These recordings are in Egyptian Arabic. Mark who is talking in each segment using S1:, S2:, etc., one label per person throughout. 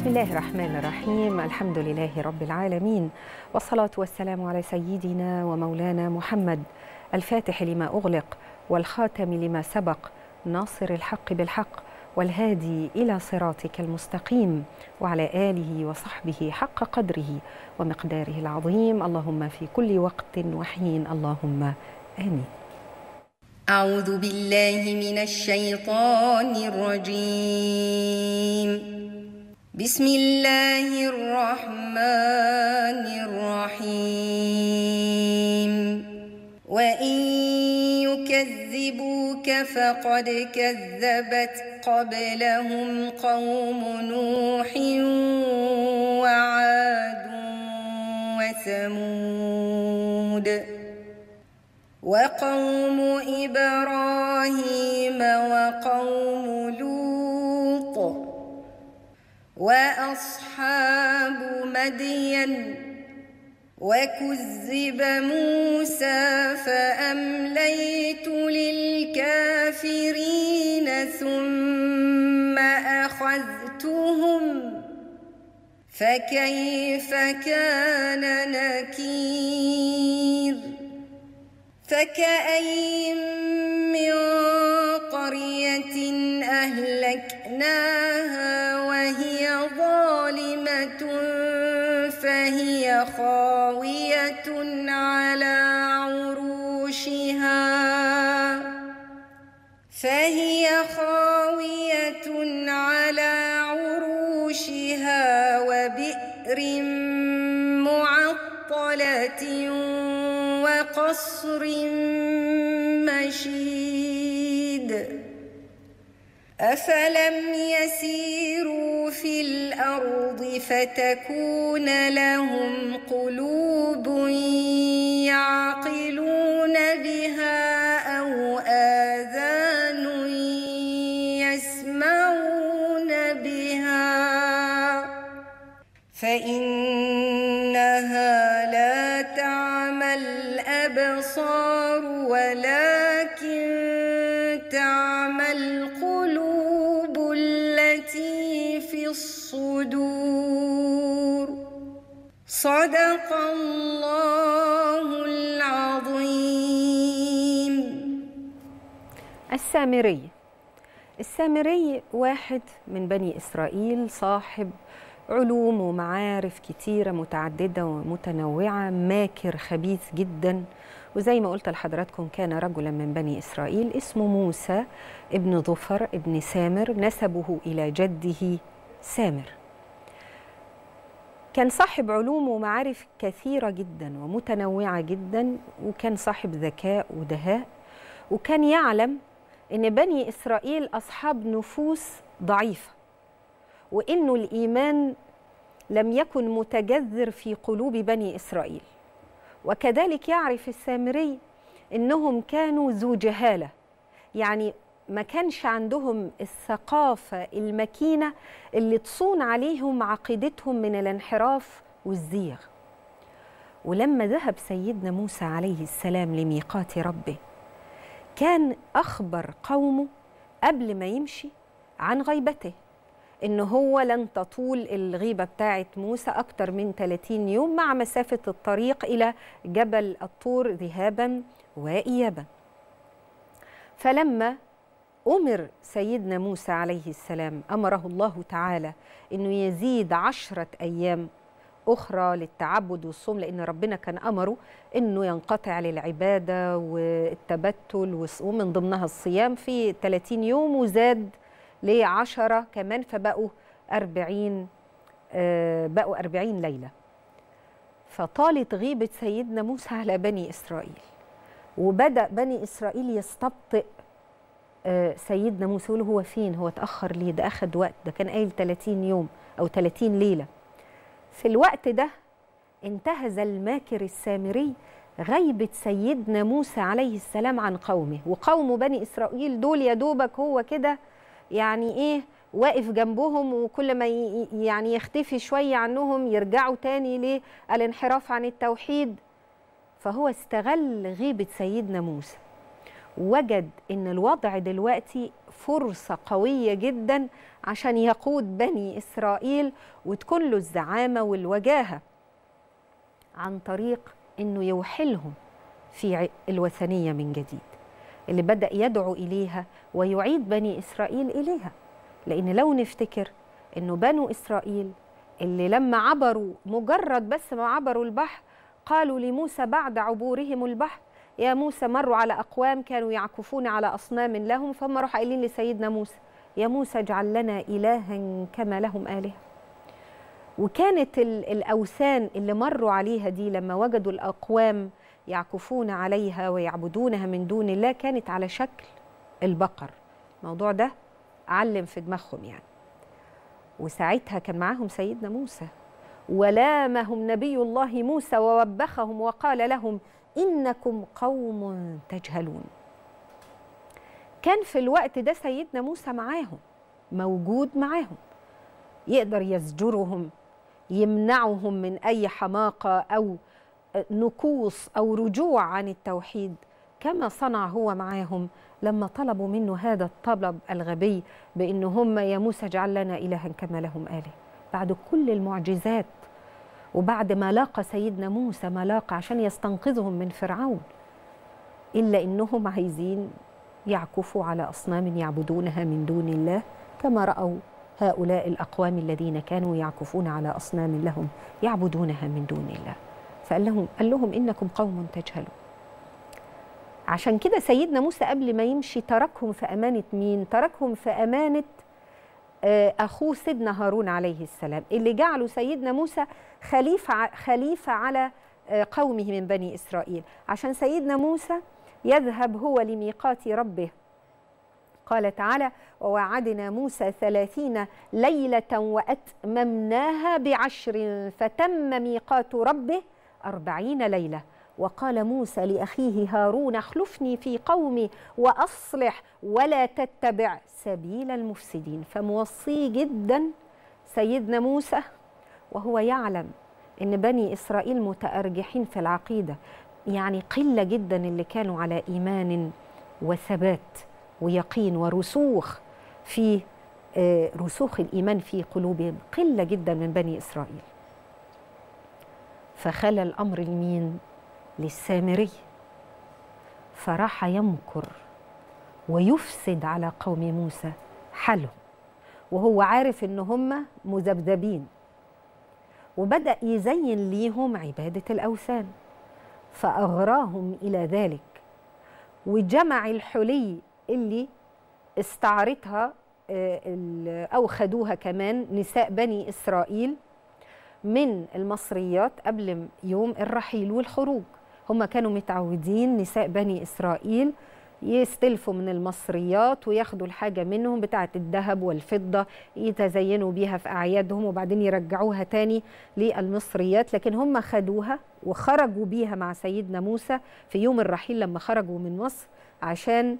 S1: بسم الله الرحمن الرحيم الحمد لله رب العالمين والصلاة والسلام على سيدنا ومولانا محمد الفاتح لما أغلق والخاتم لما سبق ناصر الحق بالحق والهادي إلى صراطك المستقيم وعلى آله وصحبه حق قدره ومقداره العظيم اللهم في كل وقت وحين اللهم آمين
S2: أعوذ بالله من الشيطان الرجيم بسم الله الرحمن الرحيم وإن يكذبوك فقد كذبت قبلهم قوم نوح وعاد وثمود وقوم إبراهيم وقوم لوط وأصحاب مدين وكذب موسى فأمليت للكافرين ثم أخذتهم فكيف كان نكير فكأي من قرية أهلكناها وهي ظالمة فهي خاوية على عروشها فهي خاوية على عروشها وبئر معطلة وقصر مشيد أفلم يسيروا في الأرض فتكون لهم قلوب يعقلون بها أو آذان يسمعون بها فإنها لا تعمى الأبصار ولكن تعمى القلوب التي في الصدور صدق الله العظيم
S1: السامري السامري واحد من بني إسرائيل صاحب علوم ومعارف كتيرة متعددة ومتنوعة ماكر خبيث جدا وزي ما قلت لحضراتكم كان رجلا من بني إسرائيل اسمه موسى ابن ظفر ابن سامر نسبه إلى جده سامر كان صاحب علوم ومعارف كثيرة جدا ومتنوعة جدا وكان صاحب ذكاء ودهاء وكان يعلم ان بني اسرائيل اصحاب نفوس ضعيفه وانه الايمان لم يكن متجذر في قلوب بني اسرائيل وكذلك يعرف السامري انهم كانوا ذو جهاله يعني ما كانش عندهم الثقافه المكينه اللي تصون عليهم عقيدتهم من الانحراف والزيغ ولما ذهب سيدنا موسى عليه السلام لميقات ربه كان أخبر قومه قبل ما يمشي عن غيبته إن هو لن تطول الغيبة بتاعة موسى أكتر من 30 يوم مع مسافة الطريق إلى جبل الطور ذهابا وإيابا فلما أمر سيدنا موسى عليه السلام أمره الله تعالى أنه يزيد عشرة أيام أخرى للتعبد والصوم لأن ربنا كان أمره أنه ينقطع للعبادة والتبتل ومن ضمنها الصيام في 30 يوم وزاد لعشرة كمان فبقوا 40 آه بقوا 40 ليلة فطالت غيبة سيدنا موسى على بني إسرائيل وبدأ بني إسرائيل يستبطئ آه سيدنا موسى يقول هو فين هو اتأخر ليه ده أخد وقت ده كان قايل 30 يوم أو 30 ليلة في الوقت ده انتهز الماكر السامري غيبة سيدنا موسى عليه السلام عن قومه وقوم بني إسرائيل دول يا دوبك هو كده يعني إيه واقف جنبهم وكل ما يعني يختفي شوية عنهم يرجعوا تاني للانحراف عن التوحيد فهو استغل غيبة سيدنا موسى وجد ان الوضع دلوقتي فرصه قويه جدا عشان يقود بني اسرائيل وتكون له الزعامه والوجاهه عن طريق انه يوحلهم في الوثنيه من جديد اللي بدا يدعو اليها ويعيد بني اسرائيل اليها لان لو نفتكر انه بنو اسرائيل اللي لما عبروا مجرد بس ما عبروا البحر قالوا لموسى بعد عبورهم البحر يا موسى مروا على اقوام كانوا يعكفون على اصنام لهم فهم راحوا قايلين لسيدنا موسى يا موسى اجعل لنا الها كما لهم الهه وكانت الاوثان اللي مروا عليها دي لما وجدوا الاقوام يعكفون عليها ويعبدونها من دون الله كانت على شكل البقر الموضوع ده علم في دماغهم يعني وساعتها كان معاهم سيدنا موسى ولامهم نبي الله موسى ووبخهم وقال لهم انكم قوم تجهلون كان في الوقت ده سيدنا موسى معاهم موجود معاهم يقدر يزجرهم يمنعهم من اي حماقه او نكوص او رجوع عن التوحيد كما صنع هو معاهم لما طلبوا منه هذا الطلب الغبي بان هم يا موسى اجعل لنا الها كما لهم اله بعد كل المعجزات وبعد ما لاقى سيدنا موسى ما لاقى عشان يستنقذهم من فرعون الا انهم عايزين يعكفوا على اصنام يعبدونها من دون الله كما راوا هؤلاء الاقوام الذين كانوا يعكفون على اصنام لهم يعبدونها من دون الله فقال لهم قال لهم انكم قوم تجهلون عشان كده سيدنا موسى قبل ما يمشي تركهم في امانه مين تركهم في امانه اخوه سيدنا هارون عليه السلام اللي جعله سيدنا موسى خليفه خليفه على قومه من بني اسرائيل عشان سيدنا موسى يذهب هو لميقات ربه قال تعالى ووعدنا موسى ثلاثين ليلة وأتممناها بعشر فتم ميقات ربه أربعين ليلة وقال موسى لأخيه هارون اخلفني في قومي وأصلح ولا تتبع سبيل المفسدين فموصي جدا سيدنا موسى وهو يعلم ان بني اسرائيل متارجحين في العقيده يعني قله جدا اللي كانوا على ايمان وثبات ويقين ورسوخ في رسوخ الايمان في قلوبهم قله جدا من بني اسرائيل فخلى الامر لمين للسامري فراح يمكر ويفسد على قوم موسى حالهم وهو عارف ان هم مذبذبين وبدا يزين ليهم عباده الاوثان فاغراهم الى ذلك وجمع الحلي اللي استعارتها او خدوها كمان نساء بني اسرائيل من المصريات قبل يوم الرحيل والخروج هم كانوا متعودين نساء بني اسرائيل يستلفوا من المصريات وياخدوا الحاجة منهم بتاعة الذهب والفضة يتزينوا بيها في أعيادهم وبعدين يرجعوها تاني للمصريات لكن هم خدوها وخرجوا بيها مع سيدنا موسى في يوم الرحيل لما خرجوا من مصر عشان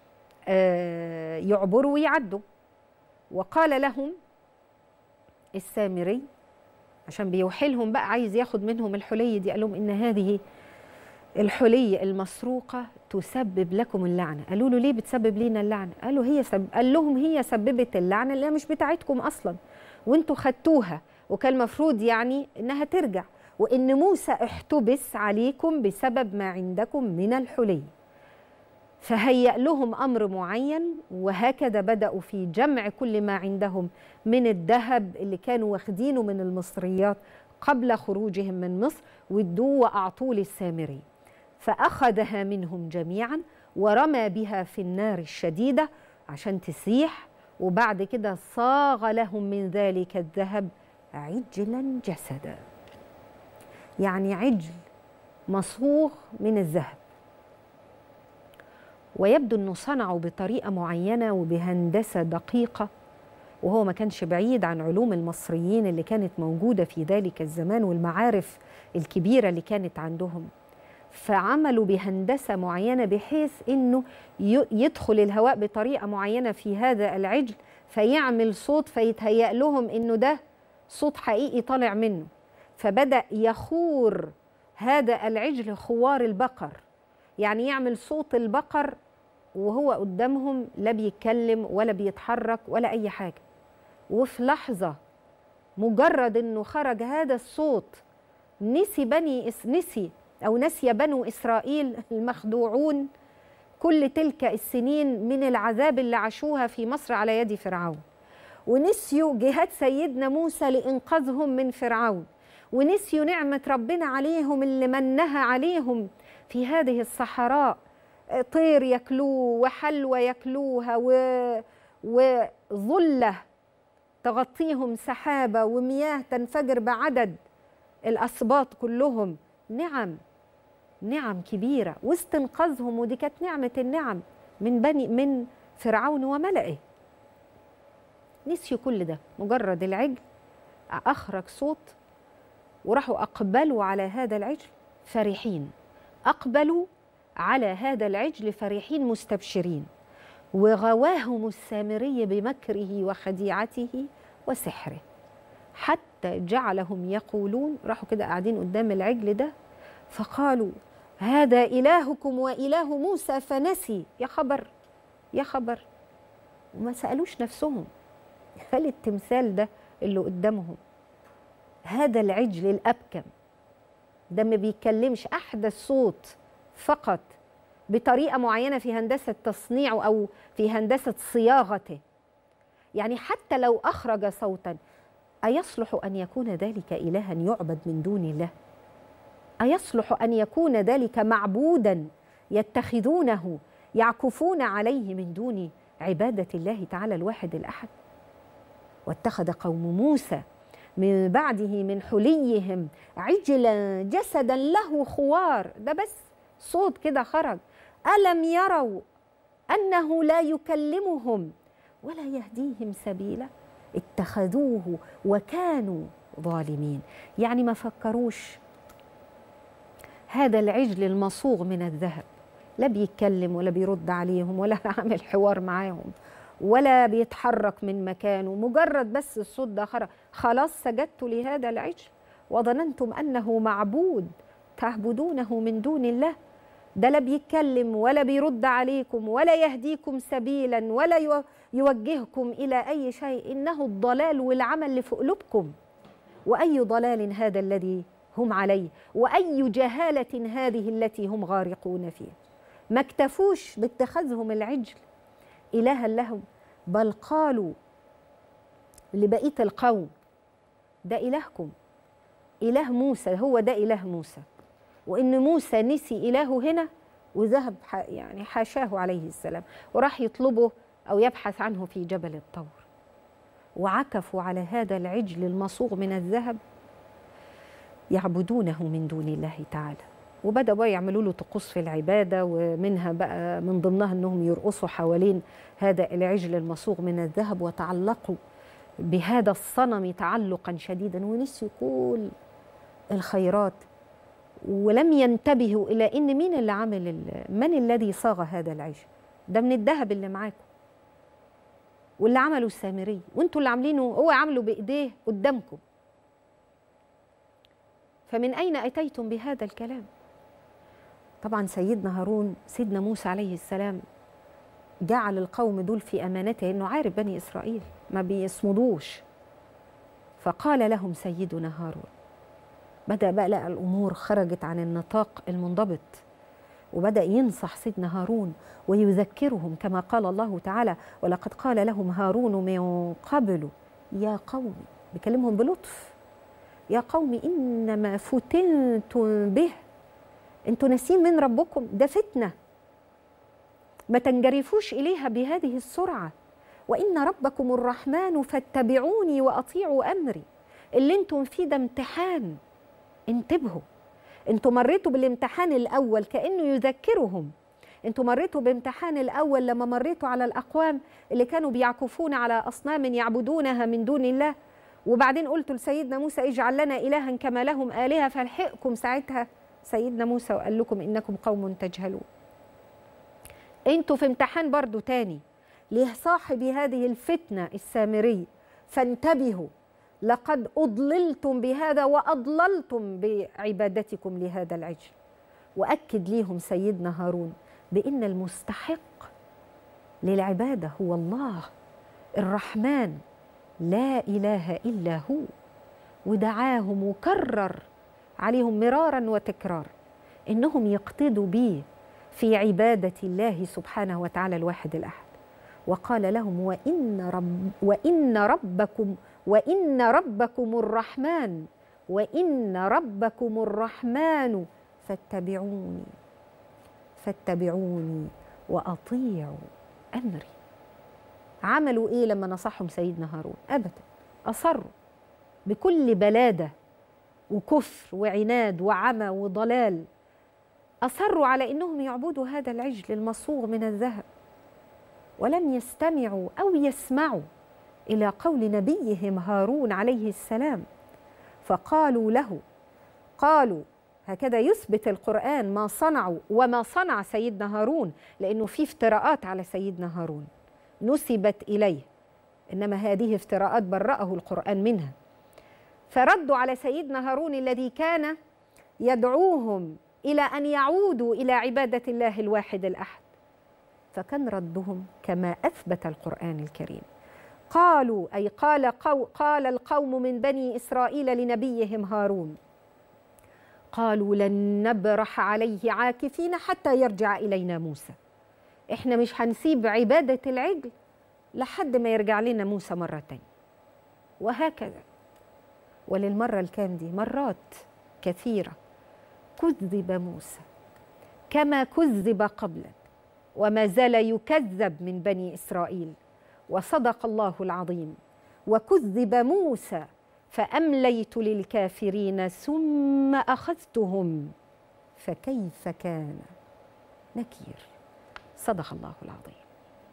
S1: يعبروا ويعدوا وقال لهم السامري عشان بيوحلهم بقى عايز ياخد منهم الحلي دي قال لهم إن هذه الحلي المسروقه تسبب لكم اللعنه قالوا له ليه بتسبب لينا اللعنه قالوا هي سب... قال لهم هي سببت اللعنه اللي مش بتاعتكم اصلا وانتوا خدتوها وكان المفروض يعني انها ترجع وان موسى احتبس عليكم بسبب ما عندكم من الحلي فهيأ لهم امر معين وهكذا بداوا في جمع كل ما عندهم من الذهب اللي كانوا واخدينه من المصريات قبل خروجهم من مصر وادوه واعطوه للسامري فأخذها منهم جميعا ورمى بها في النار الشديدة عشان تسيح وبعد كده صاغ لهم من ذلك الذهب عجلا جسدا يعني عجل مصوغ من الذهب ويبدو انه صنعوا بطريقه معينه وبهندسه دقيقه وهو ما كانش بعيد عن علوم المصريين اللي كانت موجوده في ذلك الزمان والمعارف الكبيره اللي كانت عندهم فعملوا بهندسه معينه بحيث انه يدخل الهواء بطريقه معينه في هذا العجل فيعمل صوت فيتهيأ لهم انه ده صوت حقيقي طالع منه فبدأ يخور هذا العجل خوار البقر يعني يعمل صوت البقر وهو قدامهم لا بيتكلم ولا بيتحرك ولا اي حاجه وفي لحظه مجرد انه خرج هذا الصوت نسي بني إس نسي او نسي بنو اسرائيل المخدوعون كل تلك السنين من العذاب اللي عاشوها في مصر على يد فرعون ونسيوا جهاد سيدنا موسى لانقاذهم من فرعون ونسيوا نعمه ربنا عليهم اللي منها عليهم في هذه الصحراء طير ياكلوه وحلوى ياكلوها و... وظله تغطيهم سحابه ومياه تنفجر بعدد الاسباط كلهم نعم نعم كبيره واستنقاذهم ودي كانت نعمه النعم من بني من فرعون وملئه نسيوا كل ده مجرد العجل اخرج صوت وراحوا اقبلوا على هذا العجل فرحين اقبلوا على هذا العجل فرحين مستبشرين وغواهم السامري بمكره وخديعته وسحره حتى جعلهم يقولون راحوا كده قاعدين قدام العجل ده فقالوا هذا إلهكم وإله موسى فنسي يا خبر يا خبر وما سألوش نفسهم هل التمثال ده اللي قدامهم هذا العجل الأبكم ده ما بيتكلمش أحدث صوت فقط بطريقة معينة في هندسة تصنيعه أو في هندسة صياغته يعني حتى لو أخرج صوتا أيصلح أن يكون ذلك إلها يعبد من دون الله أيصلح أن يكون ذلك معبودا يتخذونه يعكفون عليه من دون عبادة الله تعالى الواحد الأحد واتخذ قوم موسى من بعده من حليهم عجلا جسدا له خوار ده بس صوت كده خرج ألم يروا أنه لا يكلمهم ولا يهديهم سبيلا اتخذوه وكانوا ظالمين يعني ما فكروش هذا العجل المصوغ من الذهب لا بيتكلم ولا بيرد عليهم ولا عامل حوار معاهم ولا بيتحرك من مكانه مجرد بس الصوت ده خرج خلاص سجدت لهذا العجل وظننتم انه معبود تعبدونه من دون الله ده لا بيتكلم ولا بيرد عليكم ولا يهديكم سبيلا ولا يوجهكم الى اي شيء انه الضلال والعمل اللي في قلوبكم واي ضلال هذا الذي هم عليه واي جهاله هذه التي هم غارقون فيها ما اكتفوش باتخاذهم العجل الها لهم بل قالوا لبقيه القوم ده الهكم اله موسى هو ده اله موسى وان موسى نسي الهه هنا وذهب يعني حاشاه عليه السلام وراح يطلبه او يبحث عنه في جبل الطور وعكفوا على هذا العجل المصوغ من الذهب يعبدونه من دون الله تعالى وبدأوا بقى يعملوا له طقوس في العبادة ومنها بقى من ضمنها أنهم يرقصوا حوالين هذا العجل المصوغ من الذهب وتعلقوا بهذا الصنم تعلقا شديدا ونسيوا كل الخيرات ولم ينتبهوا إلى إن مين اللي عمل من الذي صاغ هذا العجل ده من الذهب اللي معاكم واللي عمله السامري وانتوا اللي عاملينه هو عامله بايديه قدامكم فمن اين اتيتم بهذا الكلام طبعا سيدنا هارون سيدنا موسى عليه السلام جعل القوم دول في امانته انه عارف بني اسرائيل ما بيصمدوش فقال لهم سيدنا هارون بدا بقى لقى الامور خرجت عن النطاق المنضبط وبدا ينصح سيدنا هارون ويذكرهم كما قال الله تعالى ولقد قال لهم هارون من قبل يا قوم بيكلمهم بلطف يا قوم انما فتنتم به انتوا ناسين من ربكم ده فتنه ما تنجرفوش اليها بهذه السرعه وان ربكم الرحمن فاتبعوني واطيعوا امري اللي انتم فيه ده امتحان انتبهوا انتوا مريتوا بالامتحان الاول كانه يذكرهم انتوا مريتوا بامتحان الاول لما مريتوا على الاقوام اللي كانوا بيعكفون على اصنام يعبدونها من دون الله وبعدين قلتوا لسيدنا موسى اجعل لنا الها كما لهم الهه فالحقكم ساعتها سيدنا موسى وقال لكم انكم قوم تجهلون انتوا في امتحان برضو تاني لصاحب هذه الفتنه السامري فانتبهوا لقد اضللتم بهذا واضللتم بعبادتكم لهذا العجل واكد ليهم سيدنا هارون بان المستحق للعبادة هو الله الرحمن لا إله إلا هو ودعاهم وكرر عليهم مرارا وتكرار إنهم يقتدوا به في عبادة الله سبحانه وتعالى الواحد الأحد وقال لهم وإن, رب وإن ربكم وإن ربكم الرحمن وإن ربكم الرحمن فاتبعوني فاتبعوني وأطيعوا أمري عملوا إيه لما نصحهم سيدنا هارون أبدا أصروا بكل بلادة وكفر وعناد وعمى وضلال أصروا على أنهم يعبدوا هذا العجل المصوغ من الذهب ولم يستمعوا أو يسمعوا إلى قول نبيهم هارون عليه السلام فقالوا له قالوا هكذا يثبت القرآن ما صنعوا وما صنع سيدنا هارون لأنه في افتراءات على سيدنا هارون نسبت إليه إنما هذه افتراءات برأه القرآن منها فردوا على سيدنا هارون الذي كان يدعوهم إلى أن يعودوا إلى عبادة الله الواحد الأحد فكان ردهم كما أثبت القرآن الكريم قالوا أي قال, قو قال القوم من بني إسرائيل لنبيهم هارون قالوا لن نبرح عليه عاكفين حتى يرجع إلينا موسى إحنا مش هنسيب عبادة العجل لحد ما يرجع لنا موسى مرة تانية وهكذا وللمرة الكام دي مرات كثيرة كذب موسى كما كذب قبلا وما زال يكذب من بني إسرائيل وصدق الله العظيم وكذب موسى فأمليت للكافرين ثم أخذتهم فكيف كان نكير صدق الله العظيم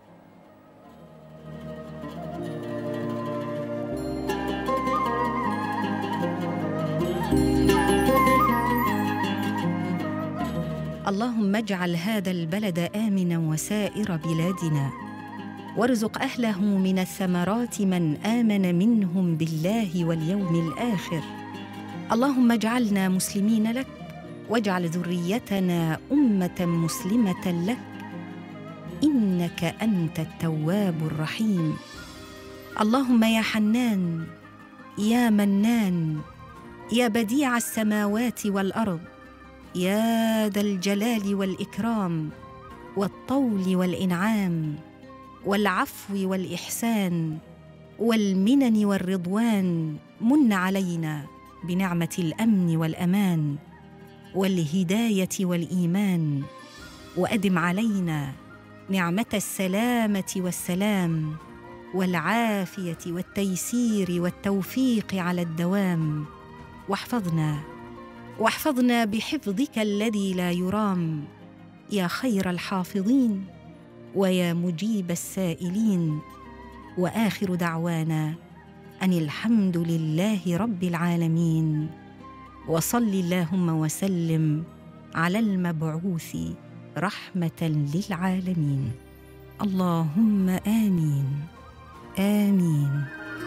S3: اللهم اجعل هذا البلد امنا وسائر بلادنا وارزق اهله من الثمرات من امن منهم بالله واليوم الاخر اللهم اجعلنا مسلمين لك واجعل ذريتنا امه مسلمه لك انك انت التواب الرحيم اللهم يا حنان يا منان يا بديع السماوات والارض يا ذا الجلال والاكرام والطول والانعام والعفو والاحسان والمنن والرضوان من علينا بنعمه الامن والامان والهدايه والايمان وادم علينا نعمه السلامه والسلام والعافيه والتيسير والتوفيق على الدوام واحفظنا واحفظنا بحفظك الذي لا يرام يا خير الحافظين ويا مجيب السائلين واخر دعوانا ان الحمد لله رب العالمين وصل اللهم وسلم على المبعوث رحمه للعالمين اللهم امين امين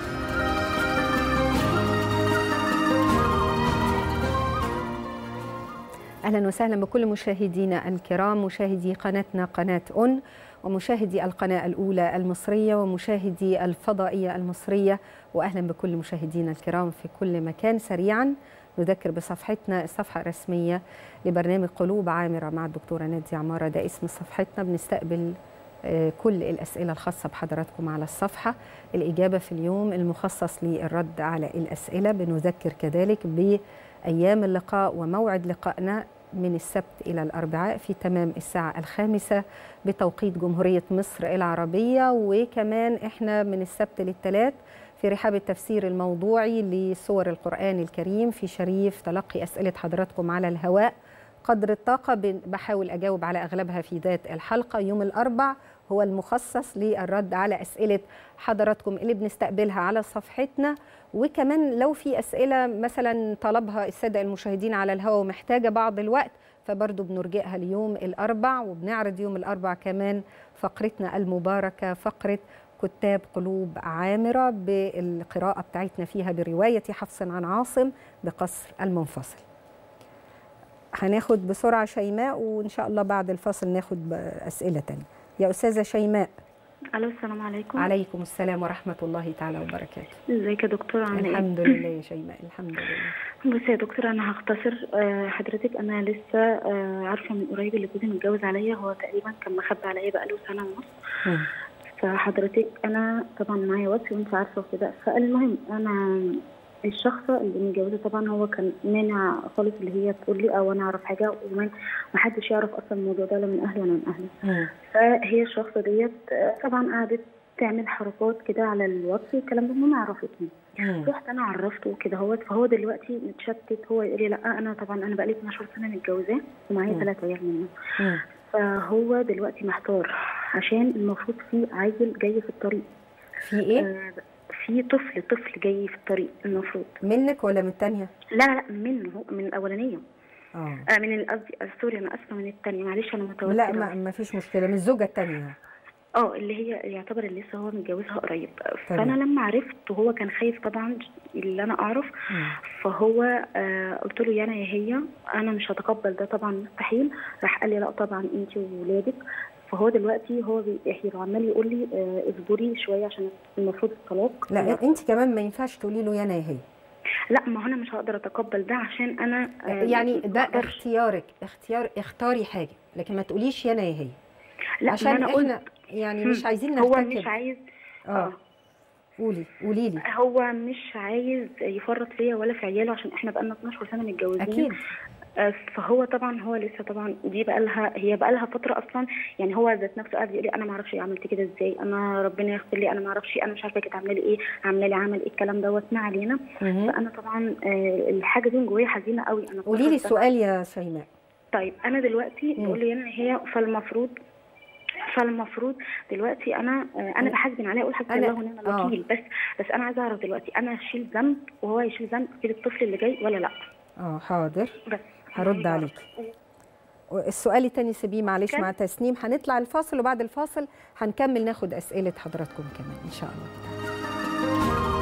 S1: اهلا وسهلا بكل مشاهدينا الكرام مشاهدي قناتنا قناه اون ومشاهدي القناه الاولى المصريه ومشاهدي الفضائيه المصريه واهلا بكل مشاهدينا الكرام في كل مكان سريعا نذكر بصفحتنا الصفحه الرسميه لبرنامج قلوب عامره مع الدكتوره ناديه عماره ده اسم صفحتنا بنستقبل كل الأسئلة الخاصة بحضراتكم على الصفحة الإجابة في اليوم المخصص للرد على الأسئلة بنذكر كذلك بأيام اللقاء وموعد لقائنا من السبت إلى الأربعاء في تمام الساعة الخامسة بتوقيت جمهورية مصر العربية وكمان إحنا من السبت للثلاث في رحاب التفسير الموضوعي لسور القرآن الكريم في شريف تلقي أسئلة حضراتكم على الهواء قدر الطاقة بحاول أجاوب على أغلبها في ذات الحلقة يوم الأربع هو المخصص للرد على أسئلة حضراتكم اللي بنستقبلها على صفحتنا وكمان لو في أسئلة مثلا طلبها السادة المشاهدين على الهواء ومحتاجة بعض الوقت فبرضه بنرجئها ليوم الأربع وبنعرض يوم الأربع كمان فقرتنا المباركة فقرة كتاب قلوب عامرة بالقراءة بتاعتنا فيها برواية حفص عن عاصم بقصر المنفصل هناخد بسرعة شيماء وإن شاء الله بعد الفاصل ناخد أسئلة تانية يا أستاذة شيماء
S4: الو السلام عليكم
S1: عليكم السلام ورحمه الله تعالى وبركاته
S4: ازيك يا دكتور عامله ايه
S1: الحمد لله يا شيماء الحمد لله
S4: بصي يا دكتور انا هختصر آه، حضرتك انا لسه آه، عارفه من قريب اللي جوزي متجوز عليا هو تقريبا كان مخبي عليا بقاله سنه ونص
S1: مم.
S4: فحضرتك انا طبعا معايا وصي وانت عارفه وكده فالمهم انا الشخص اللي متجوزه طبعا هو كان مانع خالص اللي هي تقول لي او انا اعرف حاجه وما محدش يعرف اصلا الموضوع ده لا من اهلي ولا من اهلي
S1: مم.
S4: فهي الشخصة ديت آه، طبعا قعدت تعمل حركات كده على الواتس والكلام ده المهم عرفتني
S1: مم.
S4: رحت انا عرفته كده هو فهو دلوقتي متشتت هو يقول لي لا انا طبعا انا بقالي 12 سنه متجوزاه ومعايا
S1: مم.
S4: ثلاث عيال منه
S1: مم.
S4: فهو دلوقتي محتار عشان المفروض في عيل جاي في الطريق
S1: في ايه
S4: آه، في طفل طفل جاي في الطريق المفروض
S1: منك ولا من الثانيه
S4: لا لا منه هو من الاولانيه
S1: اه
S4: آه من ال- قصدي آه، سوري انا اسفه من الثانيه معلش انا متوتره
S1: لا ما, ما فيش مشكله من الزوجه الثانيه
S4: اه اللي هي يعتبر اللي لسه هو متجوزها قريب
S1: تمام.
S4: فانا لما عرفت وهو كان خايف طبعا اللي انا اعرف فهو آه قلت له يا انا يا هي انا مش هتقبل ده طبعا مستحيل راح قال لي لا طبعا انت وولادك فهو دلوقتي هو بيحيل وعمال يقول لي آه اصبري شويه عشان المفروض الطلاق
S1: لا انت كمان ما ينفعش تقولي له يا انا يا هي
S4: لا ما هو انا مش هقدر اتقبل ده عشان انا آه
S1: يعني
S4: ما
S1: ده
S4: أقدرش.
S1: اختيارك اختيار اختاري حاجه لكن ما تقوليش يا انا يا هي
S4: لا ما
S1: عشان
S4: انا
S1: احنا
S4: قلت
S1: يعني
S4: مم.
S1: مش عايزين
S4: هو
S1: نرتكب
S4: مش عايز
S1: اه قولي قولي لي
S4: هو مش عايز يفرط فيا ولا في عياله عشان احنا بقالنا 12 سنه متجوزين
S1: اكيد
S4: آه، فهو طبعا هو لسه طبعا دي بقى لها هي بقى لها فتره اصلا يعني هو ذات نفسه قاعد يقول لي انا ما اعرفش عملت كده ازاي انا ربنا يغفر لي انا ما اعرفش انا مش عارفه كانت عامله لي ايه عامله لي عمل ايه الكلام دوت ما علينا
S1: مهم.
S4: فانا طبعا آه، الحاجه دي من جوايا حزينه قوي انا
S1: قولي لي
S4: 12 سنة.
S1: السؤال يا شيماء
S4: طيب انا دلوقتي
S1: مم.
S4: بقول لي انا هي فالمفروض فالمفروض دلوقتي انا آه، انا بحاسبن عليه اقول حسبي
S1: أنا-
S4: الله ونعم
S1: آه.
S4: الوكيل بس بس انا عايزه اعرف دلوقتي انا اشيل ذنب وهو يشيل ذنب في الطفل اللي جاي ولا لا
S1: اه حاضر
S4: بس
S1: هرد عليك السؤال التاني سيبيه معلش
S4: كان-
S1: مع تسنيم هنطلع الفاصل وبعد الفاصل هنكمل ناخد اسئله حضراتكم كمان ان شاء الله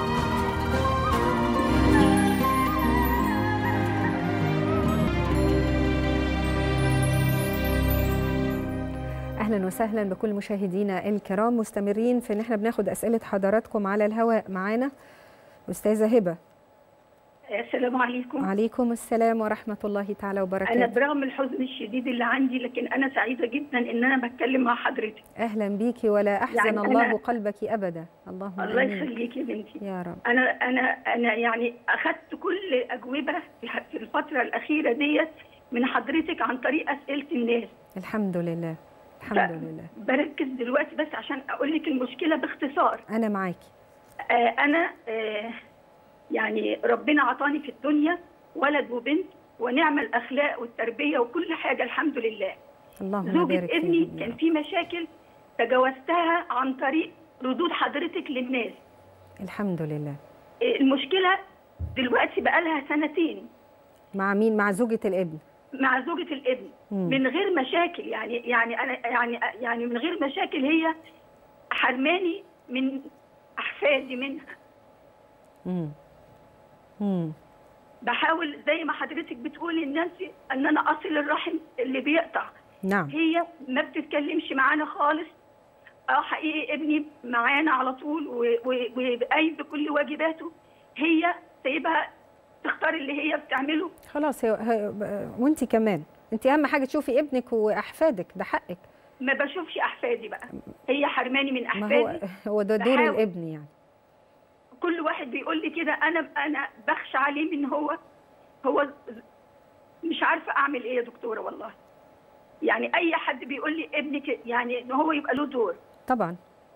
S1: اهلا وسهلا بكل مشاهدينا الكرام مستمرين في ان احنا بناخد اسئله حضراتكم على الهواء معانا استاذه هبه
S5: السلام عليكم
S1: عليكم السلام ورحمه الله تعالى
S5: انا
S1: وبركاته
S5: برغم الحزن الشديد اللي عندي لكن انا سعيده جدا ان انا بتكلم مع حضرتك
S1: اهلا بيكي ولا احزن
S5: يعني
S1: الله
S5: أنا-
S1: قلبك ابدا اللهم
S5: الله
S1: امين
S5: يخليك يا بنتي
S1: يا رب
S5: انا انا انا يعني اخذت كل اجوبه في في الفتره الاخيره ديت من حضرتك عن طريق اسئله الناس
S1: الحمد لله الحمد لله
S5: بركز دلوقتي بس عشان اقول لك المشكله باختصار
S1: انا معاكي
S5: آه انا آه يعني ربنا عطاني في الدنيا ولد وبنت ونعم الاخلاق والتربيه وكل حاجه الحمد لله
S1: اللهم
S5: زوجة
S1: بارك
S5: ابني
S1: فيهم يا
S5: كان
S1: رب.
S5: في مشاكل تجاوزتها عن طريق ردود حضرتك للناس
S1: الحمد لله
S5: المشكلة دلوقتي بقالها سنتين
S1: مع مين مع زوجة الابن
S5: مع زوجة الابن
S1: مم.
S5: من غير مشاكل يعني يعني انا يعني يعني من غير مشاكل هي حرماني من احفادي منها
S1: مم. مم.
S5: بحاول زي ما حضرتك بتقولي الناس ان انا اصل الرحم اللي بيقطع
S1: نعم
S5: هي ما بتتكلمش معانا خالص اه حقيقي ابني معانا على طول و- و- وقايم بكل واجباته هي سايبها تختار اللي هي بتعمله
S1: خلاص هي هي وانت كمان انت اهم حاجه تشوفي ابنك واحفادك ده حقك
S5: ما بشوفش احفادي بقى هي حرماني من
S1: ما
S5: احفادي
S1: هو هو ده دور
S5: بحاول.
S1: الابن يعني
S5: كل واحد بيقول لي كده انا انا بخشى عليه من هو هو مش عارفه اعمل ايه يا دكتوره والله يعني اي حد بيقول لي ابنك يعني ان هو يبقى له دور
S1: طبعا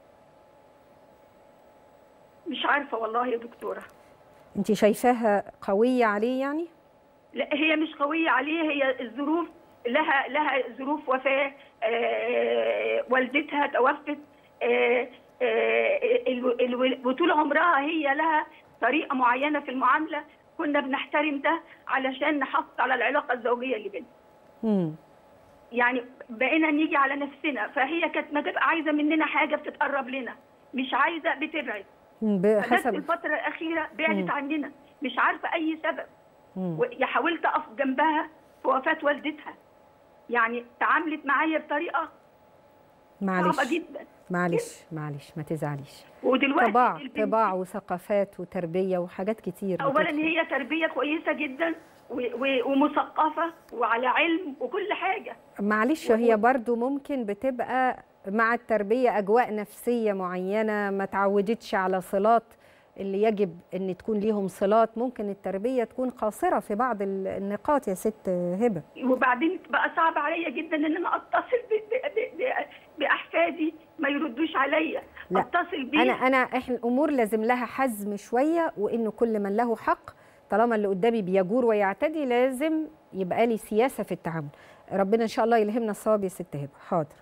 S5: مش عارفه والله يا دكتوره
S1: انت شايفاها قويه عليه يعني
S5: لا هي مش قوية عليه هي الظروف لها لها ظروف وفاة آه، والدتها توفت آه، آه، ال- ال- وطول عمرها هي لها طريقة معينة في المعاملة كنا بنحترم ده علشان نحافظ على العلاقة الزوجية اللي بيننا
S1: مم.
S5: يعني بقينا نيجي على نفسنا فهي كانت ما تبقى عايزة مننا حاجة بتتقرب لنا مش عايزة بتبعد
S1: مم.
S5: فجت
S1: بحسب
S5: الفترة الأخيرة بعدت
S1: مم.
S5: عننا مش عارفة أي سبب
S1: مم.
S5: ويا حاولت اقف جنبها في وفاه والدتها يعني تعاملت معايا بطريقه
S1: معلش
S5: صعبه جدا
S1: معلش معلش ما تزعليش
S5: ودلوقتي
S1: طباع
S5: البنت
S1: طباع وثقافات وتربيه وحاجات كتير
S5: اولا
S1: بتدخل.
S5: هي تربيه كويسه جدا و- و- ومثقفه وعلى علم وكل حاجه
S1: معلش هي برضو ممكن بتبقى مع التربية أجواء نفسية معينة ما تعودتش على صلات اللي يجب أن تكون ليهم صلات ممكن التربية تكون قاصرة في بعض ال- النقاط يا ست هبة
S5: وبعدين بقى صعب عليا جدا ان انا اتصل ب- ب- ب- ب- باحفادي ما يردوش عليا
S1: لا،
S5: اتصل بيه
S1: أنا أنا إحنا الأمور لازم لها حزم شوية وإنه كل من له حق طالما اللي قدامي بيجور ويعتدي لازم يبقى لي سياسة في التعامل ربنا إن شاء الله يلهمنا الصواب يا ست هبة حاضر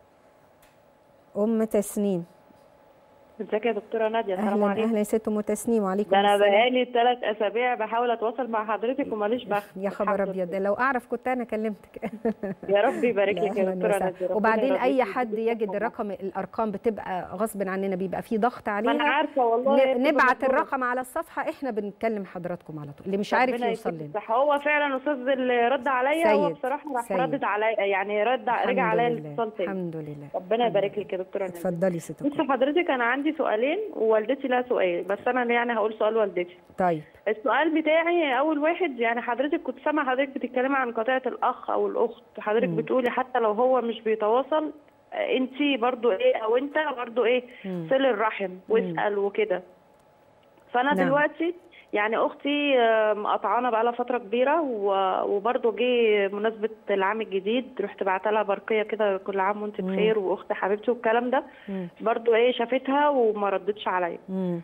S1: أم تسنيم
S6: ازيك يا دكتوره ناديه السلام
S1: أهلا
S6: عليكم
S1: أهلا يا ست أم تسنيم وعليكم
S6: ده انا
S1: السلام
S6: بقالي ثلاث اسابيع بحاول اتواصل مع حضرتك وماليش بخت
S1: يا خبر
S6: الحمد
S1: ابيض
S6: لله.
S1: لو اعرف كنت انا كلمتك
S6: يا رب يبارك
S1: لا،
S6: لك يا
S1: أهلاً
S6: دكتوره
S1: وسهلاً.
S6: ناديه ربنا
S1: وبعدين
S6: يرضيك
S1: اي
S6: ويديك
S1: حد يجد
S6: الصحة.
S1: الرقم الارقام بتبقى غصب عننا بيبقى في ضغط
S6: ما انا
S1: عليها
S6: عارفه والله هي
S1: ن-
S6: بتبقى
S1: نبعت
S6: مجهولة.
S1: الرقم على الصفحه احنا بنكلم حضراتكم على طول اللي مش عارف
S6: ربنا
S1: يوصل
S6: يديك
S1: لنا
S6: الصحة. هو فعلا استاذ اللي رد عليا هو
S1: سيد.
S6: بصراحه راح
S1: سيد.
S6: ردد عليا يعني رد رجع
S1: الحمد
S6: عليا
S1: لله.
S6: الاتصال تاني
S1: الحمد لله
S6: ربنا يبارك لك يا دكتوره ناديه
S1: اتفضلي ست
S6: بصي
S1: الكل.
S6: حضرتك انا عندي سؤالين ووالدتي لها سؤال بس انا يعني هقول سؤال والدتي
S1: طيب
S6: السؤال بتاعي اول واحد يعني حضرتك كنت سامعه حضرتك بتتكلمي عن قطيعه الاخ او الاخت حضرتك
S1: مم.
S6: بتقولي حتى لو هو مش بيتواصل انت برضو ايه او انت برضو ايه
S1: مم.
S6: صل الرحم واسال وكده فانا
S1: نعم.
S6: دلوقتي يعني اختي آه، مقطعانه بقالها فتره كبيره و- وبرضه جه مناسبه العام الجديد رحت بعت لها برقيه كده كل عام وانت
S1: مم.
S6: بخير واخت حبيبتي والكلام ده
S1: مم.
S6: برضه ايه شافتها وما ردتش عليا
S1: مم.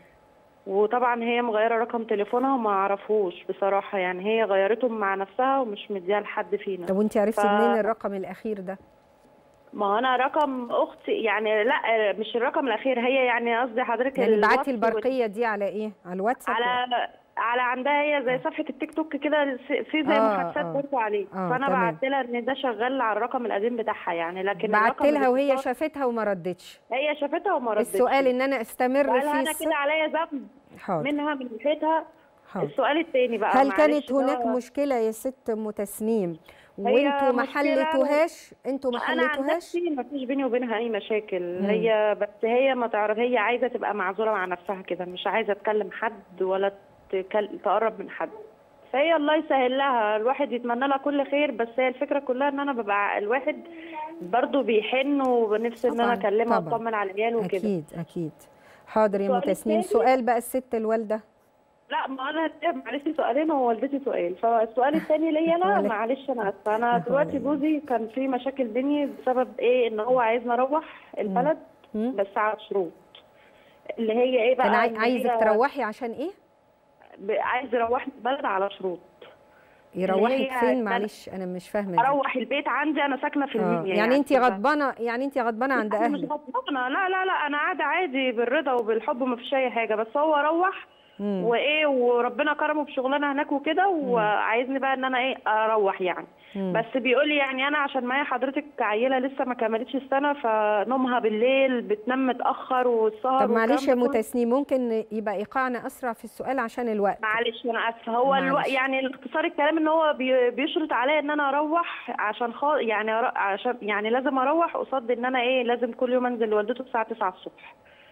S6: وطبعا هي مغيره رقم تليفونها وما اعرفوش بصراحه يعني هي غيرته مع نفسها ومش مديها لحد فينا
S1: طب وانت عرفتي
S6: ف-
S1: منين الرقم الاخير ده
S6: ما هو انا رقم اختي يعني لا مش الرقم الاخير هي يعني قصدي حضرتك
S1: يعني
S6: الواتس
S1: بعتي البرقيه دي على ايه على الواتساب
S6: على على عندها هي زي صفحه التيك توك كده في زي
S1: آه،
S6: محادثات
S1: آه.
S6: برضه عليه
S1: آه،
S6: فانا
S1: تمام.
S6: بعت لها ان ده شغال على الرقم القديم بتاعها يعني لكن
S1: بعت
S6: الرقم
S1: لها وهي
S6: الاتصال-
S1: شافتها وما ردتش
S6: هي شافتها وما ردتش
S1: السؤال ان انا استمر
S6: قالها
S1: في
S6: انا
S1: الص-
S6: كده عليا ذنب
S1: حاضر
S6: منها من ناحيتها
S1: حاضر
S6: السؤال الثاني بقى
S1: هل
S6: معلش
S1: كانت
S6: ده-
S1: هناك مشكلة يا ست ام تسنيم
S6: هي
S1: وانتوا ما
S6: مشكلة-
S1: حلتوهاش انتوا ما
S6: انا عن
S1: حلتوهاش
S6: نفسي ما فيش بيني وبينها اي مشاكل
S1: مم.
S6: هي بس هي ما تعرف هي عايزه تبقى معزوله مع نفسها كده مش عايزه تكلم حد ولا تكل... تقرب من حد فهي الله يسهل لها الواحد يتمنى لها كل خير بس هي الفكره كلها ان انا ببقى الواحد برضو بيحن وبنفسي ان انا
S1: طبعاً،
S6: اكلمها
S1: طبعاً.
S6: واطمن على العيال وكده
S1: اكيد اكيد حاضر يا ام
S6: السؤال
S1: تسنيم
S6: التاني؟
S1: سؤال بقى الست الوالده
S6: لا ما انا معلش سؤالين ووالدتي سؤال فالسؤال الثاني ليا انا
S1: ولا-
S6: معلش انا اسفه انا
S1: ولا
S6: دلوقتي
S1: يهمك.
S6: جوزي كان في مشاكل بيني بسبب ايه ان هو عايزني اروح البلد
S1: مم؟
S6: بس على شروط اللي هي ايه بقى
S1: كان عاي-
S6: إن
S1: عايزك
S6: هي
S1: تروحي عشان ايه
S6: ب- عايز يروحني البلد على شروط
S1: يروحك
S6: هي
S1: فين
S6: بلد-
S1: معلش انا مش فاهمه دي.
S6: اروح البيت عندي انا ساكنه في
S1: آه.
S6: المنيا
S1: يعني انت
S6: ف-
S1: غضبانه يعني انت غضبانه عند
S6: أنا مش
S1: اهلك
S6: غضبانه لا لا لا انا قاعده عادي بالرضا وبالحب وما فيش اي حاجه بس هو روح
S1: مم.
S6: وايه وربنا كرمه بشغلانه هناك وكده وعايزني بقى ان انا ايه اروح يعني
S1: مم.
S6: بس بيقول لي يعني انا عشان معايا حضرتك عيله لسه ما كملتش السنه فنومها بالليل بتنام متاخر والسهر
S1: طب معلش يا
S6: والكلام ده
S1: ام
S6: كله.
S1: تسنيم ممكن يبقى ايقاعنا اسرع في السؤال عشان الوقت
S6: معلش انا اسفه هو
S1: معلش.
S6: الو... يعني الاختصار الكلام ان هو بي... بيشرط عليا ان انا اروح عشان خا... يعني أر... عشان يعني لازم اروح قصاد ان انا ايه لازم كل يوم انزل لوالدته الساعه 9 الصبح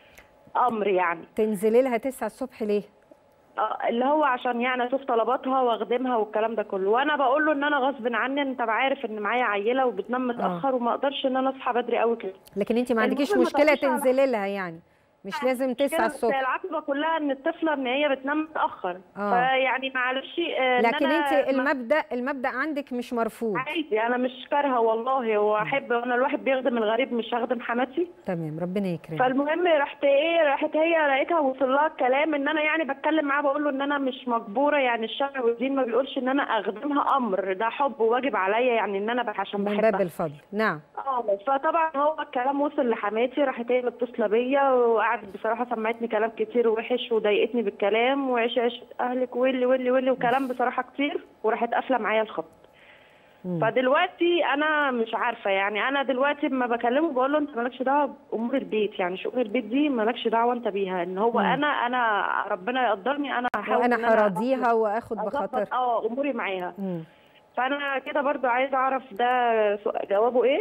S6: امر يعني
S1: تنزلي لها 9 الصبح ليه
S6: آه، اللي هو عشان يعني اشوف طلباتها واخدمها والكلام ده كله وانا بقول له ان انا غصب عني انت عارف ان معايا عيله وبتنام متاخر وما اقدرش ان انا اصحى بدري قوي كده
S1: لكن انت ما عندكيش
S6: المهم ما
S1: مشكله
S6: تقوليش على-
S1: تنزلي لها يعني مش لازم 9
S6: كده بس
S1: الصبح
S6: العقبه كلها ان الطفله ان هي بتنام متاخر
S1: آه.
S6: فيعني معلش آه، إن
S1: لكن
S6: أنا
S1: انت
S6: ما-
S1: المبدا المبدا عندك مش مرفوض
S6: عادي انا مش كارهه والله واحب انا الواحد بيخدم الغريب مش هخدم حماتي
S1: تمام ربنا يكرمك
S6: فالمهم رحت ايه راحت هي لقيتها وصل لها الكلام ان انا يعني بتكلم معاها بقول له ان انا مش مجبوره يعني الشرع والدين ما بيقولش ان انا اخدمها امر ده حب وواجب عليا يعني ان انا بح- عشان
S1: من
S6: بحبها
S1: باب الفضل نعم
S6: اه فطبعا هو الكلام وصل لحماتي راحت هي متصله بيا وقعدت بصراحه سمعتني كلام كتير وحش وضايقتني بالكلام وعيش عيش اهلك واللي واللي واللي وكلام بصراحه كتير وراحت قافله معايا الخط
S1: مم.
S6: فدلوقتي انا مش عارفه يعني انا دلوقتي لما بكلمه بقول له انت مالكش دعوه بامور البيت يعني شؤون البيت دي مالكش دعوه انت بيها ان هو
S1: مم.
S6: انا انا ربنا يقدرني انا هحاول إن
S1: وانا
S6: أنا
S1: هراضيها واخد
S6: أظبط-
S1: بخاطر
S6: اه اموري معاها
S1: مم.
S6: فانا كده برضو عايزه اعرف ده سؤال- جوابه ايه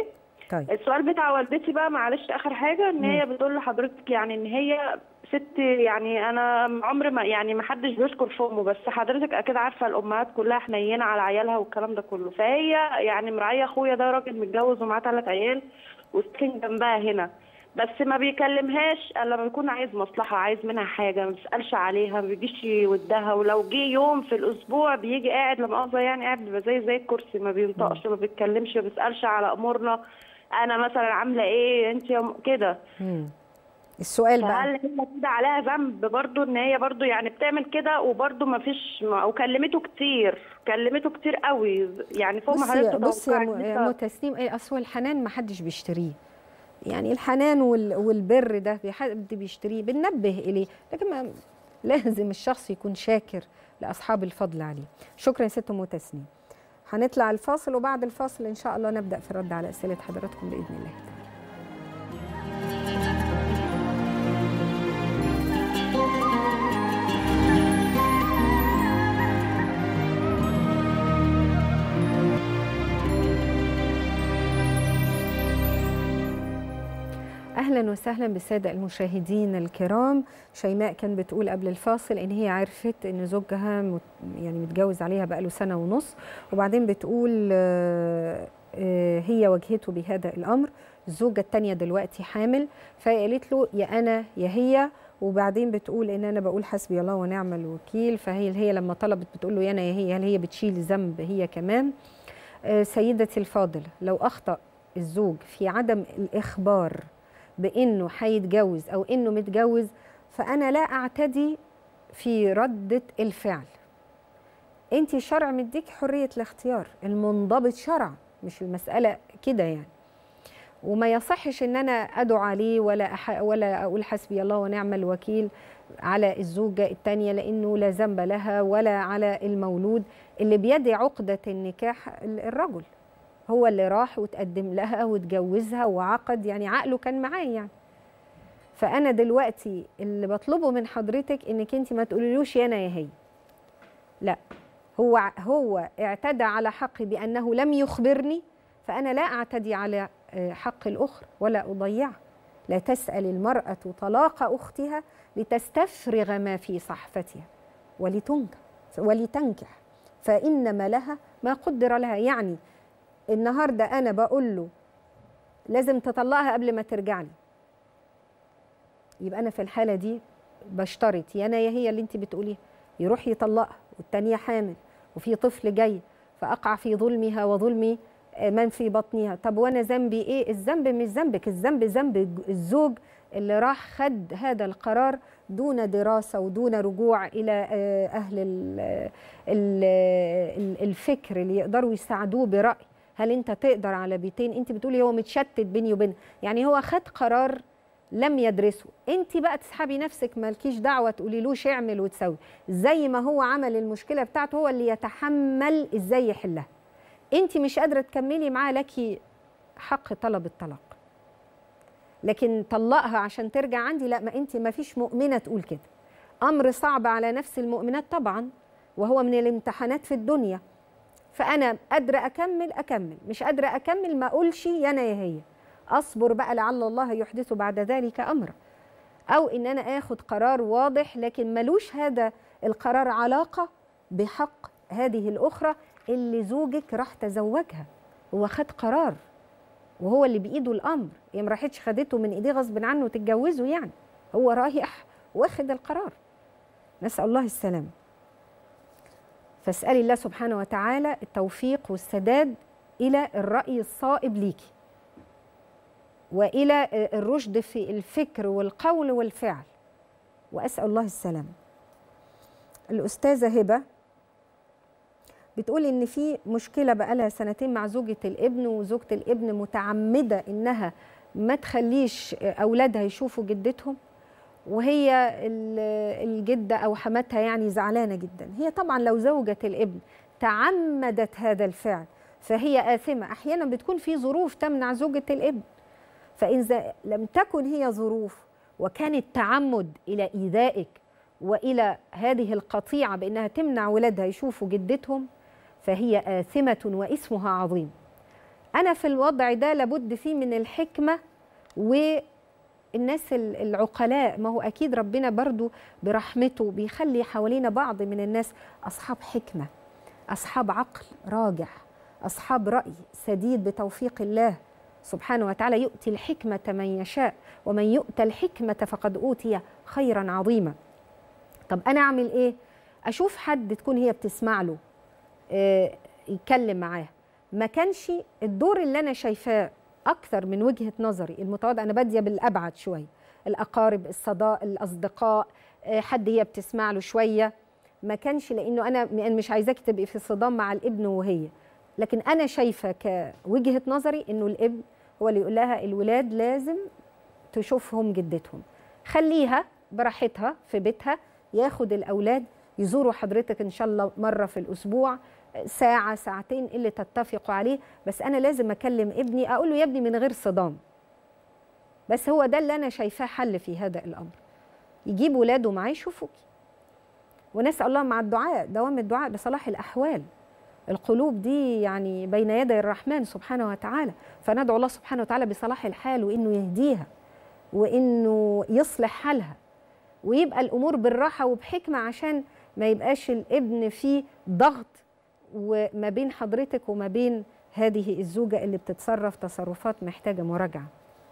S1: طيب
S6: السؤال بتاع والدتي بقى معلش اخر حاجه ان هي بتقول لحضرتك يعني ان هي ست يعني انا عمر ما يعني ما حدش بيشكر في امه بس حضرتك اكيد عارفه الامهات كلها حنينه على عيالها والكلام ده كله فهي يعني مراعيه اخويا ده راجل متجوز ومعاه ثلاث عيال وساكن جنبها هنا بس ما بيكلمهاش الا لما يكون عايز مصلحه عايز منها حاجه ما بيسالش عليها ما بيجيش يودها ولو جه يوم في الاسبوع بيجي قاعد لما مؤاخذه يعني قاعد بيبقى زي زي الكرسي ما بينطقش ما بيتكلمش ما بيسالش على امورنا انا مثلا عامله ايه انت يا م- كده
S1: مم. السؤال بقى
S6: فهل هي كده عليها ذنب برضو ان هي برضو يعني بتعمل كده وبرضو ما فيش او كلمته كتير كلمته كتير قوي يعني فوق ما
S1: بصي
S6: حضرتك
S1: بصي يا
S6: تتوقعي
S1: م-
S6: إن
S1: يا
S6: أنت-
S1: ام تسنيم ايه اصل الحنان ما حدش بيشتريه يعني الحنان وال- والبر ده في حد بيشتريه بننبه اليه لكن ما لازم الشخص يكون شاكر لاصحاب الفضل عليه شكرا يا ست ام تسنيم هنطلع الفاصل وبعد الفاصل ان شاء الله نبدا في الرد على اسئله حضراتكم باذن الله تعالى اهلا وسهلا بالساده المشاهدين الكرام شيماء كان بتقول قبل الفاصل ان هي عرفت ان زوجها مت يعني متجوز عليها بقاله سنه ونص وبعدين بتقول آه، آه، هي واجهته بهذا الامر الزوجه الثانيه دلوقتي حامل فقالت له يا انا يا هي وبعدين بتقول ان انا بقول حسبي الله ونعم الوكيل فهي هي لما طلبت بتقول له يا انا يا هي هل هي بتشيل ذنب هي كمان آه، سيدتي الفاضله لو اخطا الزوج في عدم الاخبار بانه هيتجوز او انه متجوز فانا لا اعتدي في رده الفعل انت الشرع مديك حريه الاختيار المنضبط شرع مش المساله كده يعني وما يصحش ان انا ادعو عليه ولا أح ولا اقول حسبي الله ونعم الوكيل على الزوجه الثانيه لانه لا ذنب لها ولا على المولود اللي بيدي عقده النكاح الرجل هو اللي راح وتقدم لها وتجوزها وعقد يعني عقله كان معاه يعني فانا دلوقتي اللي بطلبه من حضرتك انك انت ما تقوليلوش يا انا يا هي لا هو هو اعتدى على حقي بانه لم يخبرني فانا لا اعتدي على آه، حق الاخرى ولا اضيعه لا تسال المراه طلاق اختها لتستفرغ ما في صحفتها ولتنكح ولتنكح فانما لها ما قدر لها يعني النهارده انا بقول له لازم تطلقها قبل ما ترجع لي يبقى انا في الحاله دي بشترط يا انا يا هي اللي انت بتقوليها يروح يطلقها والتانيه حامل وفي طفل جاي فاقع في ظلمها وظلم من في بطنها طب وانا ذنبي ايه الذنب مش ذنبك الذنب ذنب الزوج اللي راح خد هذا القرار دون دراسه ودون رجوع الى آه، اهل ال- ال- ال- الفكر اللي يقدروا يساعدوه براي هل انت تقدر على بيتين انت بتقولي هو متشتت بيني وبينها يعني هو خد قرار لم يدرسه انت بقى تسحبي نفسك مالكيش دعوه تقولي له اعمل وتسوي زي ما هو عمل المشكله بتاعته هو اللي يتحمل ازاي يحلها انت مش قادره تكملي معاه لك حق طلب الطلاق لكن طلقها عشان ترجع عندي لا ما انت ما فيش مؤمنه تقول كده امر صعب على نفس المؤمنات طبعا وهو من الامتحانات في الدنيا فانا قادره اكمل اكمل مش قادره اكمل ما اقولش يا انا يا هي اصبر بقى لعل الله يحدث بعد ذلك امرا او ان انا اخد قرار واضح لكن ملوش هذا القرار علاقه بحق هذه الاخرى اللي زوجك راح تزوجها هو خد قرار وهو اللي بايده الامر هي ما راحتش خدته من ايديه غصب عنه تتجوزه يعني هو رايح واخد القرار نسال الله السلامه فاسالي الله سبحانه وتعالى التوفيق والسداد الى الراي الصائب ليكي والى الرشد في الفكر والقول والفعل واسال الله السلامه الاستاذه هبه بتقول ان في مشكله بقالها سنتين مع زوجة الابن وزوجة الابن متعمده انها ما تخليش اولادها يشوفوا جدتهم وهي الجده او حماتها يعني زعلانه جدا هي طبعا لو زوجة الابن تعمدت هذا الفعل فهي آثمة أحيانا بتكون في ظروف تمنع زوجة الابن فإذا لم تكن هي ظروف وكان التعمد إلى إيذائك وإلى هذه القطيعة بأنها تمنع ولادها يشوفوا جدتهم فهي آثمة واسمها عظيم انا في الوضع ده لابد فيه من الحكمه والناس ال- العقلاء ما هو اكيد ربنا برضو برحمته بيخلي حوالينا بعض من الناس اصحاب حكمه اصحاب عقل راجح اصحاب راي سديد بتوفيق الله سبحانه وتعالى يؤتي الحكمه من يشاء ومن يؤتى الحكمه فقد اوتي خيرا عظيما طب انا اعمل ايه اشوف حد تكون هي بتسمع له آه، يتكلم معاه ما كانش الدور اللي انا شايفاه اكثر من وجهه نظري المتواضعه انا باديه بالابعد شويه الاقارب الصداق الاصدقاء آه، حد هي بتسمع له شويه ما كانش لانه انا م- مش عايزاك تبقي في صدام مع الابن وهي لكن انا شايفه كوجهه نظري انه الابن هو اللي يقول لها الولاد لازم تشوفهم جدتهم خليها براحتها في بيتها ياخد الاولاد يزوروا حضرتك ان شاء الله مره في الاسبوع ساعه ساعتين اللي تتفقوا عليه بس انا لازم اكلم ابني اقول له يا ابني من غير صدام بس هو ده اللي انا شايفاه حل في هذا الامر يجيب ولاده معاه يشوفوكي ونسال الله مع الدعاء دوام الدعاء بصلاح الاحوال القلوب دي يعني بين يدي الرحمن سبحانه وتعالى فندعو الله سبحانه وتعالى بصلاح الحال وانه يهديها وانه يصلح حالها ويبقى الامور بالراحه وبحكمه عشان ما يبقاش الابن فيه ضغط وما بين حضرتك وما بين هذه الزوجه اللي بتتصرف تصرفات محتاجه مراجعه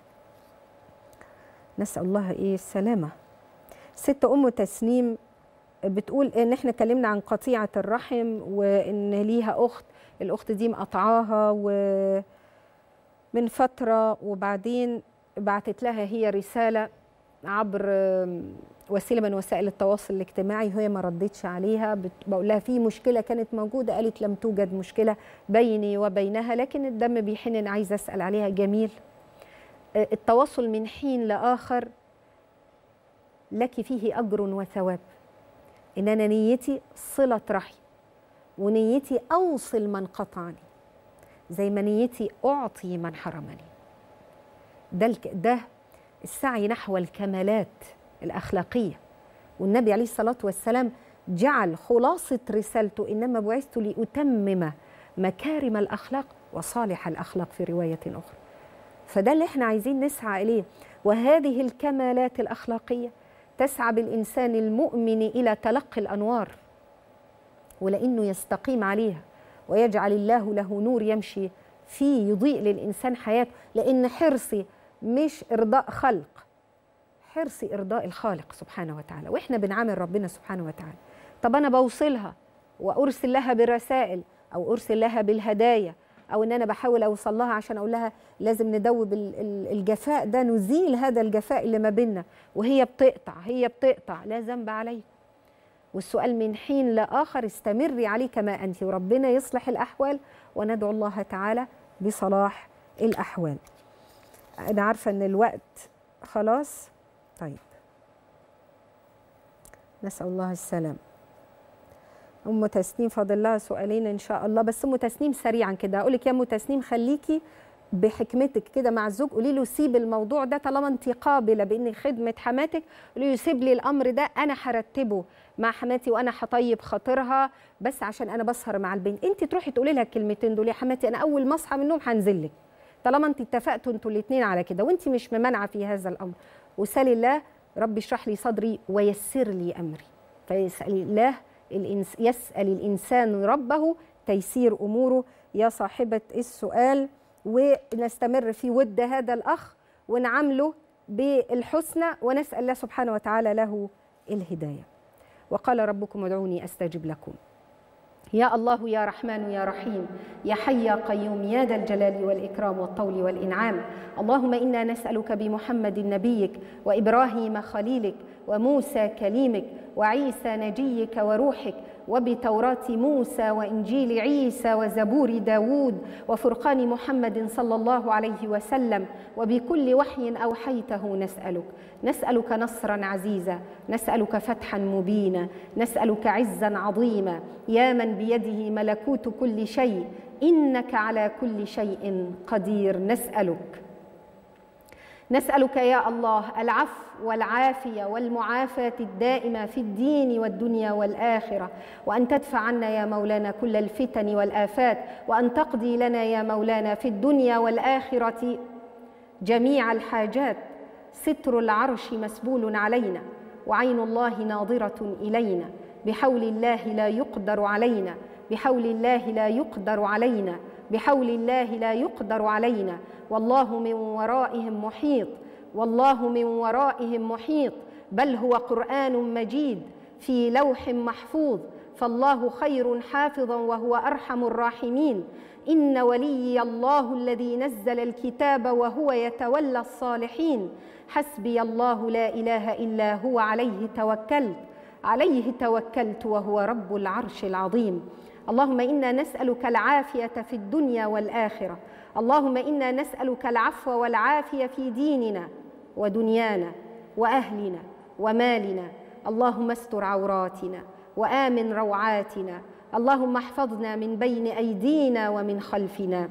S1: نسال الله ايه السلامه ست ام تسنيم بتقول ان احنا اتكلمنا عن قطيعه الرحم وان ليها اخت الاخت دي مقطعاها ومن فتره وبعدين بعتت لها هي رساله عبر وسيله من وسائل التواصل الاجتماعي وهي ما ردتش عليها بت- بقول لها في مشكله كانت موجوده قالت لم توجد مشكله بيني وبينها لكن الدم بيحن انا عايزه اسال عليها جميل آه، التواصل من حين لاخر لك فيه اجر وثواب ان انا نيتي صله رحم ونيتي اوصل من قطعني زي ما نيتي اعطي من حرمني ده الك- ده السعي نحو الكمالات الاخلاقيه والنبي عليه الصلاه والسلام جعل خلاصه رسالته انما بعثت لاتمم مكارم الاخلاق وصالح الاخلاق في روايه اخرى فده اللي احنا عايزين نسعى اليه وهذه الكمالات الاخلاقيه تسعى بالانسان المؤمن الى تلقي الانوار ولانه يستقيم عليها ويجعل الله له نور يمشي فيه يضيء للانسان حياته لان حرصي مش ارضاء خلق حرصي ارضاء الخالق سبحانه وتعالى واحنا بنعامل ربنا سبحانه وتعالى طب انا بوصلها وارسل لها برسائل او ارسل لها بالهدايا او ان انا بحاول اوصل لها عشان اقول لها لازم ندوب ال- ال- الجفاء ده نزيل هذا الجفاء اللي ما بيننا وهي بتقطع هي بتقطع لا ذنب عليكم والسؤال من حين لاخر استمري عليه كما انت وربنا يصلح الاحوال وندعو الله تعالى بصلاح الاحوال انا عارفه ان الوقت خلاص طيب نسال الله السلام ام تسنيم فاضل لها سؤالين ان شاء الله بس ام تسنيم سريعا كده اقول لك يا ام تسنيم خليكي بحكمتك كده مع الزوج قولي له سيب الموضوع ده طالما انت قابله بان خدمه حماتك قولي له سيب لي الامر ده انا هرتبه مع حماتي وانا هطيب خاطرها بس عشان انا بسهر مع البنت انت تروحي تقولي لها الكلمتين دول يا حماتي انا اول ما اصحى من النوم هنزل لك طالما انت اتفقتوا انتوا الاثنين على كده وانت مش ممانعه في هذا الامر وسالي الله ربي اشرح لي صدري ويسر لي امري فيسال الله الإنس يسال الانسان ربه تيسير اموره يا صاحبه السؤال ونستمر في ود هذا الاخ ونعامله بالحسنى ونسال الله سبحانه وتعالى له الهدايه وقال ربكم ادعوني استجب لكم يا الله يا رحمن يا رحيم يا حي يا قيوم يا ذا الجلال والإكرام والطول والإنعام اللهم إنا نسألك بمحمد نبيك وإبراهيم خليلك وموسى كليمك وعيسى نجيك وروحك وبتوراة موسى وإنجيل عيسى وزبور داود وفرقان محمد صلى الله عليه وسلم وبكل وحي أوحيته نسألك نسألك نصرا عزيزا نسألك فتحا مبينا نسألك عزا عظيما يا من بيده ملكوت كل شيء إنك على كل شيء قدير نسألك نسألك يا الله العفو والعافية والمعافاة الدائمة في الدين والدنيا والآخرة وأن تدفع عنا يا مولانا كل الفتن والآفات وأن تقضي لنا يا مولانا في الدنيا والآخرة جميع الحاجات ستر العرش مسبول علينا وعين الله ناظرة إلينا بحول الله لا يقدر علينا بحول الله لا يقدر علينا بحول الله لا يقدر علينا والله من ورائهم محيط والله من ورائهم محيط بل هو قرآن مجيد في لوح محفوظ فالله خير حافظا وهو أرحم الراحمين إن وليي الله الذي نزل الكتاب وهو يتولى الصالحين حسبي الله لا إله إلا هو عليه توكلت عليه توكلت وهو رب العرش العظيم اللهم انا نسالك العافيه في الدنيا والاخره اللهم انا نسالك العفو والعافيه في ديننا ودنيانا واهلنا ومالنا اللهم استر عوراتنا وامن روعاتنا اللهم احفظنا من بين ايدينا ومن خلفنا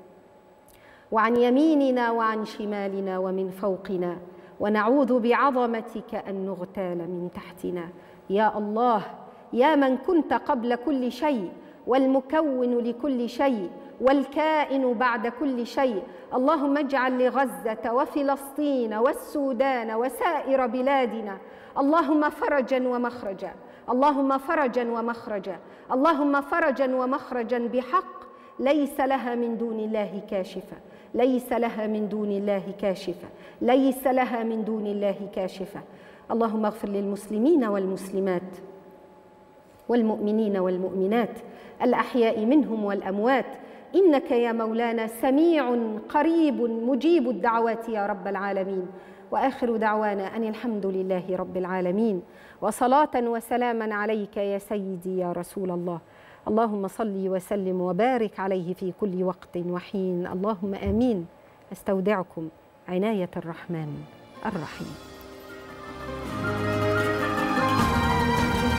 S1: وعن يميننا وعن شمالنا ومن فوقنا ونعوذ بعظمتك ان نغتال من تحتنا يا الله يا من كنت قبل كل شيء والمكون لكل شيء والكائن بعد كل شيء اللهم اجعل لغزه وفلسطين والسودان وسائر بلادنا اللهم فرجا ومخرجا اللهم فرجا ومخرجا اللهم فرجا ومخرجا بحق ليس لها من دون الله كاشفه ليس لها من دون الله كاشفه ليس لها من دون الله كاشفه اللهم اغفر للمسلمين والمسلمات والمؤمنين والمؤمنات الاحياء منهم والاموات انك يا مولانا سميع قريب مجيب الدعوات يا رب العالمين واخر دعوانا ان الحمد لله رب العالمين وصلاه وسلاما عليك يا سيدي يا رسول الله اللهم صل وسلم وبارك عليه في كل وقت وحين اللهم امين استودعكم عنايه الرحمن الرحيم